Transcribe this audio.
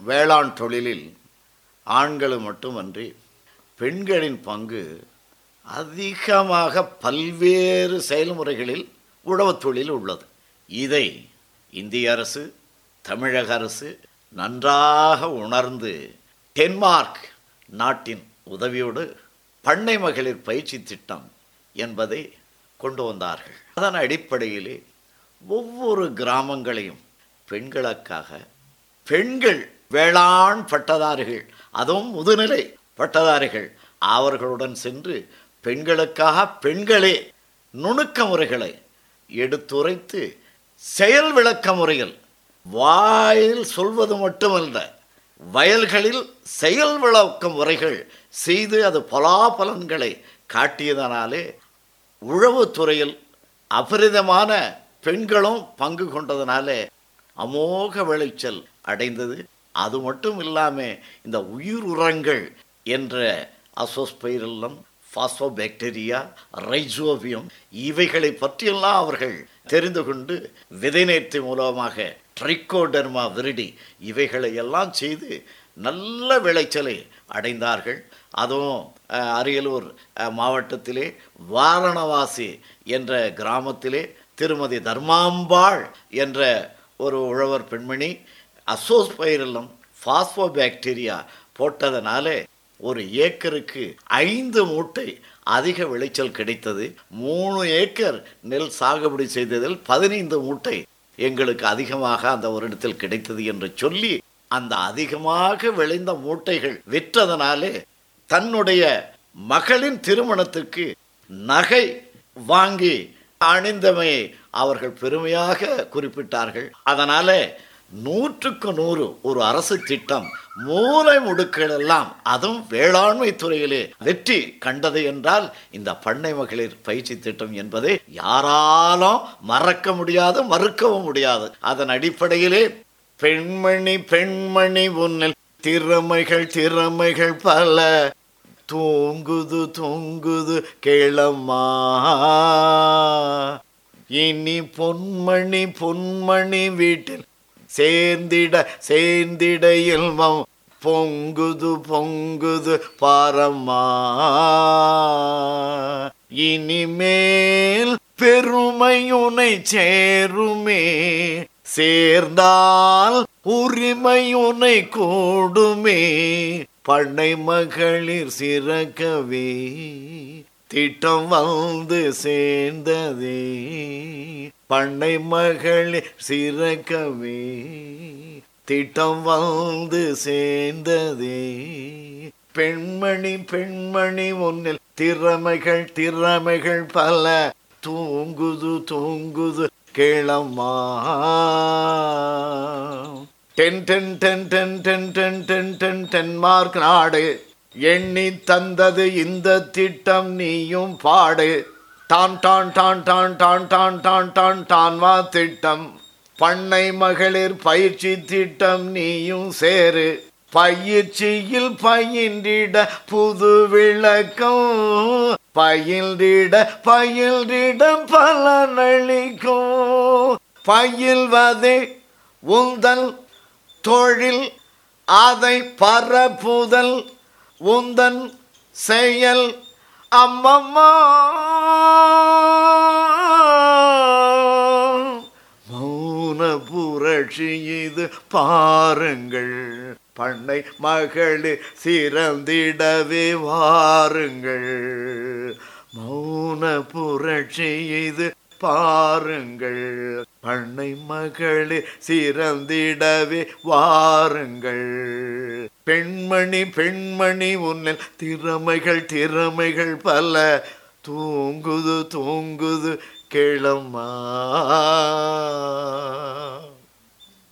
வேளாண் தொழிலில் ஆண்களும் மட்டுமன்றி பெண்களின் பங்கு அதிகமாக பல்வேறு செயல்முறைகளில் உழவுத் தொழில் உள்ளது இதை இந்திய அரசு தமிழக அரசு நன்றாக உணர்ந்து டென்மார்க் நாட்டின் உதவியோடு பண்ணை மகளிர் பயிற்சி திட்டம் என்பதை கொண்டு வந்தார்கள் அதன் அடிப்படையிலே ஒவ்வொரு கிராமங்களையும் பெண்களுக்காக பெண்கள் வேளாண் பட்டதாரிகள் அதுவும் முதுநிலை பட்டதாரிகள் அவர்களுடன் சென்று பெண்களுக்காக பெண்களே நுணுக்க முறைகளை எடுத்துரைத்து செயல் விளக்க முறைகள் வாயில் சொல்வது மட்டுமல்ல வயல்களில் செயல் விளக்க முறைகள் செய்து அது பலாபலன்களை காட்டியதனாலே உழவுத்துறையில் அபரிதமான பெண்களும் பங்கு கொண்டதனாலே அமோக விளைச்சல் அடைந்தது அது மட்டும் இல்லாமல் இந்த உயிர் உரங்கள் என்ற அசோஸ்பைரல்லம் பாஸ்போபாக்டீரியா ரைசோபியம் இவைகளை பற்றியெல்லாம் அவர்கள் தெரிந்து கொண்டு விதைநேர்த்தி மூலமாக ட்ரைகோடர்மா விரிடி இவைகளை எல்லாம் செய்து நல்ல விளைச்சலை அடைந்தார்கள் அதுவும் அஹ், அரியலூர் அஹ், மாவட்டத்திலே வாரணவாசி என்ற கிராமத்திலே திருமதி தர்மாம்பாள் என்ற ஒரு உழவர் பெண்மணி அசோஸ்பைரலம் பாஸ்போபாக்டீரியா போட்டதனாலே ஒரு ஏக்கருக்கு ஐந்து மூட்டை அதிக விளைச்சல் கிடைத்தது மூணு ஏக்கர் நெல் சாகுபடி செய்ததில் பதினைந்து மூட்டை எங்களுக்கு அதிகமாக அந்த வருடத்தில் கிடைத்தது என்று சொல்லி அந்த அதிகமாக விளைந்த மூட்டைகள் விற்றதனாலே தன்னுடைய மகளின் திருமணத்துக்கு நகை வாங்கி அணிந்தமையை அவர்கள் பெருமையாக குறிப்பிட்டார்கள் அதனால நூற்றுக்கு நூறு ஒரு அரசு திட்டம் மூலை முடுக்கள் எல்லாம் அதுவும் வேளாண்மை துறையிலே வெற்றி கண்டது என்றால் இந்த பண்ணை மகளிர் பயிற்சி திட்டம் என்பதை யாராலும் மறக்க முடியாது மறுக்கவும் முடியாது அதன் அடிப்படையிலே பெண்மணி பெண்மணி உன்னில் திறமைகள் திறமைகள் பல தூங்குது தூங்குது கேளம்மா இனி பொன்மணி பொன்மணி வீட்டில் சேர்ந்திட சேர்ந்திட இல்மம் பொங்குது பொங்குது பாரம்மா இனிமேல் பெருமையுனை சேருமே சேர்ந்தால் உரிமையுனை கூடுமே பண்ணை மகளிர் சிறக்கவே திட்டம் வந்து சேர்ந்ததே பண்ணை மகளிர் சிறக்கவே திட்டம் வந்து சேர்ந்ததே பெண்மணி பெண்மணி உன்னில் திறமைகள் திறமைகள் பல தூங்குது தூங்குது கேளம்மா ten ten ten ten ten ten ten ten Denmark நாடு எண்ணி தந்தது இந்த திட்டம் நீயும் பாடு டான் டான் டான் டான் டான் டான் டான் டான் டான் வா திட்டம் பண்ணை மகளிர் பயிற்சி திட்டம் நீயும் சேரு பயிற்சியில் பயின்றிட புது விளக்கம் பயில்றிட பயில்றிட பலனளிக்கும் பயில்வதே உந்தல் தொழில் அதை பரப்புதல் உந்தன் செயல் அம்மம்மா மௌன புரட்சி இது பாருங்கள் பண்ணை மகளே சிறந்திடவே வாருங்கள் மௌன புரட்சி இது பாருங்கள் பண்ணை மகளே சிறந்திடவே வாருங்கள் பெண்மணி பெண்மணி உன்னில் திறமைகள் திறமைகள் பல தூங்குது தூங்குது கிளம்மா